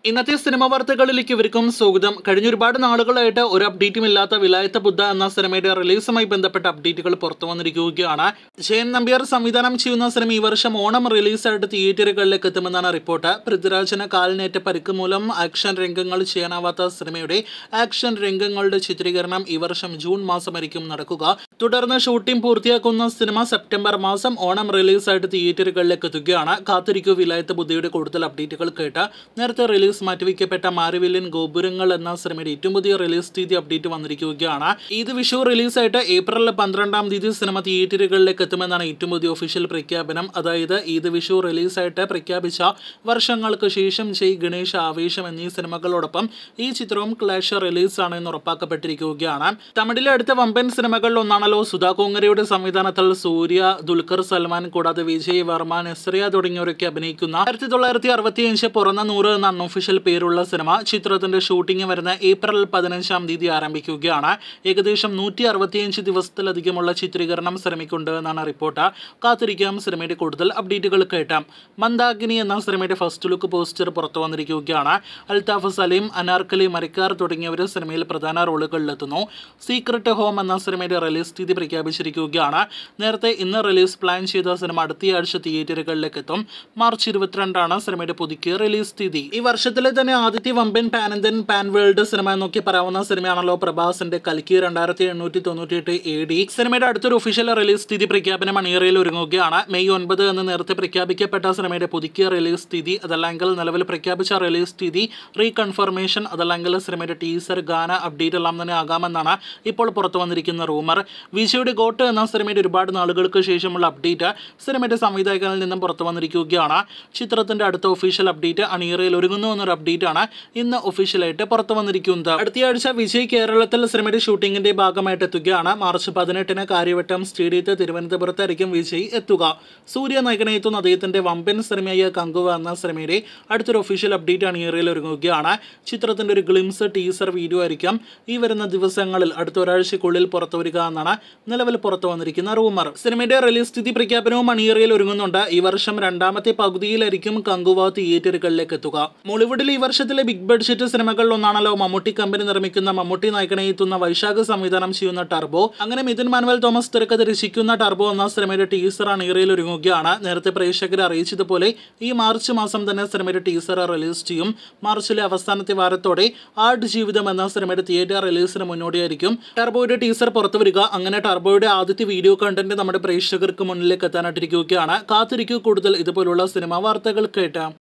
ഇന്നത്തെ സിനിമ വാർത്തകളിലേക്ക് ഇവർക്കും സ്വാഗതം കഴിഞ്ഞ ഒരുപാട് നാളുകളായിട്ട് ഒരു അപ്ഡേറ്റും ഇല്ലാത്ത വിലായത്ത ബുദ്ധ എന്ന സിനിമയുടെ റിലീസുമായി ബന്ധപ്പെട്ട അപ്ഡേറ്റുകൾ പുറത്തു വന്നിരിക്കുകയാണ് ജയൻ നമ്പ്യാർ സംവിധാനം ചെയ്യുന്ന സിനിമ ഈ വർഷം ഓണം റിലീസായിട്ട് തിയേറ്ററുകളിലേക്ക് എത്തുമെന്നാണ് റിപ്പോർട്ട് പൃഥ്വിരാജിന് കാലിനേറ്റ പരിക്ക് മൂലം ആക്ഷൻ രംഗങ്ങൾ ചെയ്യാനാവാത്ത സിനിമയുടെ ആക്ഷൻ രംഗങ്ങളുടെ ചിത്രീകരണം ഈ വർഷം ജൂൺ മാസമായിരിക്കും നടക്കുക തുടർന്ന് ഷൂട്ടിംഗ് പൂർത്തിയാക്കുന്ന സിനിമ സെപ്റ്റംബർ മാസം ഓണം റിലീസായിട്ട് തിയേറ്ററുകളിലേക്ക് എത്തുകയാണ് കാത്തിരിക്കൂ വിലായത്ത് ബുദ്ധിയുടെ കൂടുതൽ അപ്ഡേറ്റുകൾ കേട്ട് നേരത്തെ റിലീസ് മാറ്റിവെക്കപ്പെട്ട മാരിവില്യൻ ഗോപുരങ്ങൾ എന്ന സിനിമയുടെ ഏറ്റവും പുതിയ റിലീസ് തീയതി അപ്ഡേറ്റ് വന്നിരിക്കുകയാണ് ഇത് വിഷു റിലീസായിട്ട് ഏപ്രിൽ പന്ത്രണ്ടാം തീയതി സിനിമ തിയേറ്ററുകളിലേക്ക് എത്തുമെന്നാണ് ഏറ്റവും പുതിയ ഒഫീഷ്യൽ പ്രഖ്യാപനം അതായത് ഈദ് വിഷു റിലീസായിട്ട് പ്രഖ്യാപിച്ച വർഷങ്ങൾക്ക് ശേഷം ജയ് ഗണേഷ് ആവേശം എന്നീ സിനിമകളോടൊപ്പം ഈ ചിത്രവും ക്ലാഷ് റിലീസാണ് എന്ന് ഉറപ്പാക്കപ്പെട്ടിരിക്കുകയാണ് തമിഴിലെ അടുത്ത വമ്പൻ സിനിമകളിൽ ഒന്നാണല്ലോ സുധാ കോങ്ങരയുടെ സംവിധാനത്തിൽ സൂര്യ ദുൽഖർ സൽമാൻ കൂടാതെ വിജയ് വർമ്മ നെസ്രിയ തുടങ്ങിയവരൊക്കെ അഭിനയിക്കുന്ന ആയിരത്തി തൊള്ളായിരത്തി അറുപത്തിയഞ്ച് പിറന്ന നൂറ് എന്ന അൺഒഫീഷ്യൽ പേരുള്ള സിനിമ ചിത്രത്തിന്റെ ഷൂട്ടിംഗ് വരുന്ന ഏപ്രിൽ പതിനഞ്ചാം തീയതി ആരംഭിക്കുകയാണ് ഏകദേശം നൂറ്റി അറുപത്തിയഞ്ച് ദിവസത്തിലധികമുള്ള ചിത്രീകരണം ശ്രമിക്കുന്നുണ്ട് എന്നാണ് റിപ്പോർട്ട് കാത്തിരിക്കാം സിനിമയുടെ കൂടുതൽ അപ്ഡേറ്റുകൾ കേട്ടാം മന്ദാകിനി എന്ന സിനിമയുടെ ഫസ്റ്റ് ലുക്ക് പോസ്റ്റർ പുറത്തു വന്നിരിക്കുകയാണ് അൽതാഫ് സലീം അനാർക്കലി മരിക്കാർ തുടങ്ങിയവർ സിനിമയിൽ പ്രധാന റോളുകളിലെത്തുന്നു സീക്രട്ട് ഹോം എന്ന സിനിമയുടെ റിലീസ് തീയതി പ്രഖ്യാപിച്ചിരിക്കുകയാണ് നേരത്തെ ഇന്ന് റിലീസ് പ്ലാൻ ചെയ്ത സിനിമ അടുത്തയാഴ്ച തിയേറ്ററുകളിലേക്ക് എത്തും മാർച്ച് ഇരുപത്തിരണ്ടാണ് സിനിമയുടെ പുതുക്കിയ റിലീസ് തീയതി ഈ വർഷത്തിലെ തന്നെ ആദ്യത്തെ വമ്പൻ പാൻ ഇന്ത്യൻ പാൻ വേൾഡ് സിനിമ എന്നൊക്കെ പറയാവുന്ന സിനിമയാണല്ലോ പ്രഭാസിന്റെ കൽക്കി രണ്ടായിരത്തി എണ്ണൂറ്റി തൊണ്ണൂറ്റി എട്ട് എ ഡി സിനിമയുടെ അടുത്തൊരു ഒഫീഷ്യൽ റിലീസ് തീയതി പ്രഖ്യാപനം അണിയറയിൽ ഒരുങ്ങുകയാണ് മെയ് ഒൻപത് എന്ന് നേരത്തെ പ്രഖ്യാപിക്കപ്പെട്ട സിനിമയുടെ പുതുക്കിയ റിലീസ് തീയതി അതല്ലെങ്കിൽ നിലവിൽ പ്രഖ്യാപിച്ച റിലീസ് തീയതി റീകൺഫർമേഷൻ അതല്ലെങ്കിൽ സിനിമയുടെ ടീസർ ഗാന അപ്ഡേറ്റ് എല്ലാം തന്നെ ആകാമെന്നാണ് ഇപ്പോൾ പുറത്തു വന്നിരിക്കുന്ന റൂമർ വിജയുടെ ഗോട്ട് എന്ന സിനിമയുടെ ഒരുപാട് നാളുകൾക്ക് ശേഷമുള്ള അപ്ഡേറ്റ് സിനിമയുടെ സംവിധായകനിൽ നിന്നും പുറത്തു വന്നിരിക്കുകയാണ് ചിത്രത്തിന്റെ അടുത്ത ഒഫീഷ്യൽ അപ്ഡേറ്റ് അണിയറയിൽ ഒരുങ്ങുന്നു എന്നൊരു അപ്ഡേറ്റ് ആണ് ഇന്ന് ഒഫീഷ്യലായിട്ട് പുറത്തു വന്നിരിക്കുന്നത് അടുത്തയാഴ്ച വിജയ് കേരളത്തിൽ സിനിമയുടെ ഷൂട്ടിങ്ങിന്റെ ഭാഗമായിട്ട് എത്തുകയാണ് മാർച്ച് പതിനെട്ടിന് കാര്യവട്ടം സ്റ്റേഡിയത്തിൽ തിരുവനന്തപുരത്തായിരിക്കും വിജയ് എത്തുക സൂര്യ നായകനെ എത്തുന്ന അദ്ദേഹത്തിന്റെ വമ്പൻ സിനിമയായ കങ്കുവ എന്ന സിനിമയുടെ അടുത്തൊരു ഒഫീഷ്യൽ അപ്ഡേറ്റ് അണിയറയിൽ ഒരുങ്ങുകയാണ് ചിത്രത്തിന്റെ ഒരു ഗ്ലിംസ് ടീസർ വീഡിയോ ആയിരിക്കും ഈ വരുന്ന ദിവസങ്ങളിൽ അടുത്ത ഒരാഴ്ചക്കുള്ളിൽ പുറത്തു വരിക എന്നാണ് നിലവിൽ പുറത്തു വന്നിരിക്കുന്ന റൂമർ സിനിമയുടെ റിലീസ് സ്ഥിതി പ്രഖ്യാപനവും അണിയറയിൽ ഒരുങ്ങുന്നുണ്ട് ഈ വർഷം രണ്ടാമത്തെ പകുതിയിലായിരിക്കും കങ്കുവ തിയേറ്ററുകളിലേക്ക് എത്തുക മോളിവുഡിൽ ഈ വർഷത്തിലെ ബിഗ് ബഡ്ജറ്റ് സിനിമകളിൽ ഒന്നാണല്ലോ മമ്മൂട്ടി കമ്പനി നിർമ്മിക്കുന്ന മമ്മൂട്ടി നായകനെ എത്തുന്ന വൈശാഖ് സംവിധാനം ചെയ്യുന്ന ടർബോ അങ്ങനെ മിഥുൻ മാനുവൽ തോമസ് തിരക്കഥ രചിക്കുന്ന ടർബോ എന്ന സിനിമയുടെ ടീസർ അണിയറയിൽ ഒരുങ്ങുകയാണ് നേരത്തെ പ്രേക്ഷകരെ അറിയിച്ചതുപോലെ ഈ മാർച്ച് മാസം തന്നെ സിനിമയുടെ ടീസർ റിലീസ് ചെയ്യും മാർച്ചിലെ അവസാനത്തെ വാരത്തോടെ ആർട്ട് ജീവിതം എന്ന സിനിമയുടെ തിയേറ്റർ റിലീസിന് മുന്നോടിയായിരിക്കും ടർബോയുടെ ടീസർ പുറത്തു വരിക അങ്ങനെ ടർബോയുടെ ആദ്യത്തെ വീഡിയോ കണ്ടന്റ് നമ്മുടെ പ്രേക്ഷകർക്ക് മുന്നിലേക്ക് എത്താനായിട്ടിരിക്കുകയാണ് കാത്തിരിക്കൂ കൂടുതൽ ഇതുപോലുള്ള സിനിമാ വാർത്തകൾ കേട്ടാം